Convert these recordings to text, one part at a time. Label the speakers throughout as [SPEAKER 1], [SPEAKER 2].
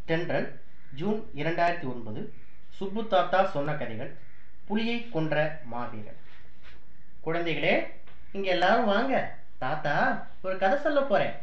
[SPEAKER 1] தென்றல் ஜூன் இரண்டாயிரத்தி ஒன்பது சுப்பு தாத்தா சொன்ன கதைகள் புலியை கொன்ற மாவீரன் குழந்தைகளே இங்க எல்லாரும் வாங்க தாத்தா ஒரு கதை சொல்ல போறேன்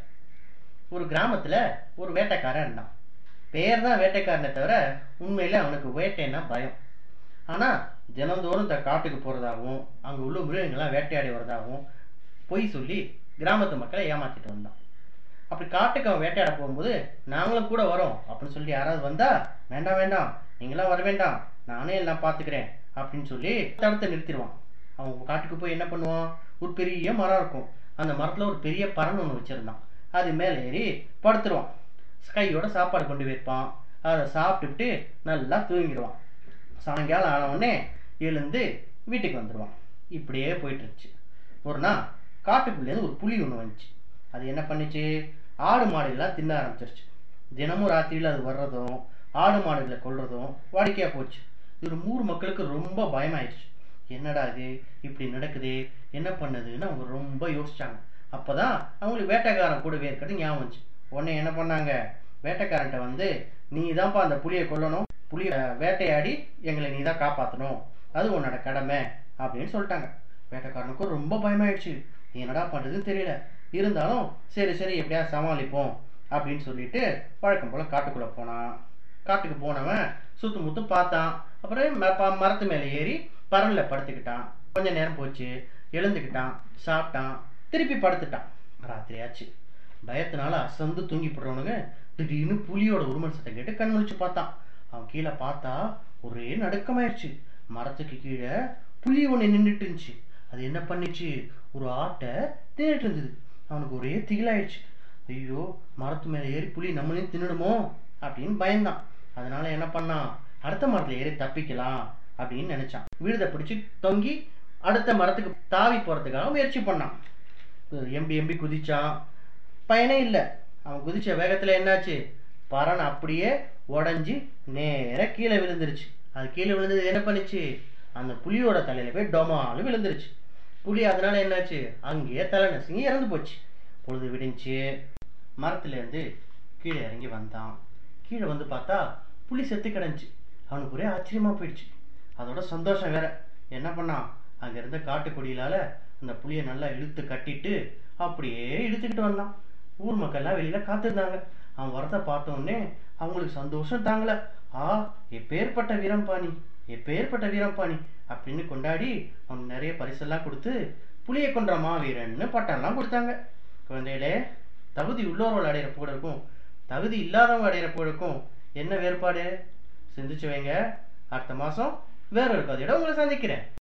[SPEAKER 1] ஒரு கிராமத்துல ஒரு வேட்டைக்காரன் இருந்தான் பேர் தான் வேட்டைக்காரனே தவிர உண்மையில அவனுக்கு வேட்டைன்னா பயம் ஆனா தினந்தோறும் இந்த காட்டுக்கு போறதாகவும் அங்க உள்ள மிருகங்கள்லாம் வேட்டையாடி வரதாகவும் பொய் சொல்லி கிராமத்து மக்களை ஏமாத்திட்டு வந்தான் அப்படி காட்டுக்கு அவன் வேட்டையாட போகும்போது நாங்களும் கூட வரோம் அப்படின்னு சொல்லி யாராவது வந்தா வேண்டாம் வேண்டாம் நீங்களாம் வர வேண்டாம் நானே எல்லாம் பார்த்துக்கிறேன் அப்படின்னு சொல்லி தடுத்து நிறுத்திடுவான் அவன் காட்டுக்கு போய் என்ன பண்ணுவான் ஒரு பெரிய மரம் இருக்கும் அந்த மரத்துல ஒரு பெரிய பறன் ஒன்று வச்சிருந்தான் அது மேலே ஏறி படுத்துருவான் கையோட சாப்பாடு கொண்டு போயிருப்பான் அதை சாப்பிட்டுட்டு நல்லா தூங்கிடுவான் சாயங்காலம் ஆன உடனே எழுந்து வீட்டுக்கு வந்துடுவான் இப்படியே போயிட்டு இருந்துச்சு ஒரு நாள் காட்டுக்குள்ளேருந்து ஒரு புலி ஒன்று வந்துச்சு அது என்ன பண்ணுச்சு ஆடு மாடுகள்லாம் தின்ன ஆரம்பிச்சிருச்சு தினமும் ராத்திரியில் அது வர்றதும் ஆடு மாடுகளை கொல்றதும் வாடிக்கையாக போச்சு இது ஊர் மக்களுக்கு ரொம்ப பயமாயிடுச்சு என்னடா இது இப்படி நடக்குது என்ன பண்ணுதுன்னு அவங்க ரொம்ப யோசிச்சாங்க அப்பதான் அவங்களுக்கு வேட்டைக்காரன் கூடவே இருக்கிறது ஞாபகம் வந்துச்சு உடனே என்ன பண்ணாங்க வேட்டைக்காரன்ட்ட வந்து நீ தான்ப்பா அந்த புலியை கொல்லணும் புலியை வேட்டையாடி எங்களை நீ தான் காப்பாற்றணும் அது உன்னோட கடமை அப்படின்னு சொல்லிட்டாங்க வேட்டைக்காரனுக்கும் ரொம்ப பயமாயிடுச்சு என்னடா பண்ணுறதுன்னு தெரியல இருந்தாலும் சரி சரி எப்படியா சமாளிப்போம் அப்படின்னு சொல்லிட்டு வழக்கம் போல் காட்டுக்குள்ளே போனான் காட்டுக்கு போனவன் சுத்து முத்து பார்த்தான் அப்புறம் ம- ப- மரத்து மேலே ஏறி பரனில் படுத்துக்கிட்டான் கொஞ்ச நேரம் போச்சு எழுந்துக்கிட்டான் சாப்பிட்டான் திருப்பி படுத்துட்டான் ராத்திரி ஆச்சு பயத்தினால அசந்து தூங்கி போடுறவனுங்க திடீர்னு புலியோட உருமல் சத்தம் கேட்டு கண் முழிச்சு பார்த்தான் அவன் கீழே பார்த்தா ஒரே நடுக்கமாயிடுச்சு மரத்துக்கு கீழே புலி ஒன்று நின்றுட்டு இருந்துச்சு அது என்ன பண்ணிச்சு ஒரு ஆட்டை தின்னுட்டு இருந்தது அவனுக்கு ஒரே திகிலாயிடுச்சு ஐயோ மரத்து மேலே ஏறி புலி நம்மளையும் தின்னுடுமோ அப்படின்னு பயந்தான் அதனால என்ன பண்ணான் அடுத்த மரத்துல ஏறி தப்பிக்கலாம் அப்படின்னு நினைச்சான் விழுதை பிடிச்சி தொங்கி அடுத்த மரத்துக்கு தாவி போறதுக்காக முயற்சி பண்ணான் எம்பி எம்பி குதிச்சான் பயனே இல்லை அவன் குதிச்ச வேகத்துல என்னாச்சு பறன் அப்படியே உடஞ்சி நேரா கீழே விழுந்துருச்சு அது கீழே விழுந்தது என்ன பண்ணுச்சு அந்த புலியோட தலையில போய் டொமாலும் விழுந்துருச்சு புலி அதனால என்னாச்சு அங்கேயே தலை நசுங்கி இறந்து போச்சு பொழுது விடிஞ்சு மரத்துல இருந்து கீழே இறங்கி வந்தான் கீழே வந்து பார்த்தா புலி செத்து கிடந்துச்சு அவனுக்கு ஒரே ஆச்சரியமா போயிடுச்சு அதோட சந்தோஷம் வேற என்ன பண்ணான் அங்க இருந்த காட்டுக்கொடியிலால அந்த புலியை நல்லா இழுத்து கட்டிட்டு அப்படியே இழுத்துக்கிட்டு வந்தான் ஊர் மக்கள்லாம் வெளியில காத்திருந்தாங்க அவன் வரத பார்த்த உடனே அவங்களுக்கு சந்தோஷம் தாங்கல ஆ எப்பேற்பட்ட வீரம்பாணி எப்பேற்பட்ட வீரம்பாணி அப்படின்னு கொண்டாடி அவனுக்கு நிறைய பரிசெல்லாம் கொடுத்து புலியை கொன்ற மாவீரன்னு பட்டம்லாம் கொடுத்தாங்க குழந்தைகளே தகுதி உள்ளவர்கள் அடையிற புகழுக்கும் தகுதி இல்லாதவங்க அடையிற புகழுக்கும் என்ன வேறுபாடு சிந்திச்சு வைங்க அடுத்த மாசம் வேற ஒரு கதையோட உங்களை சந்திக்கிறேன்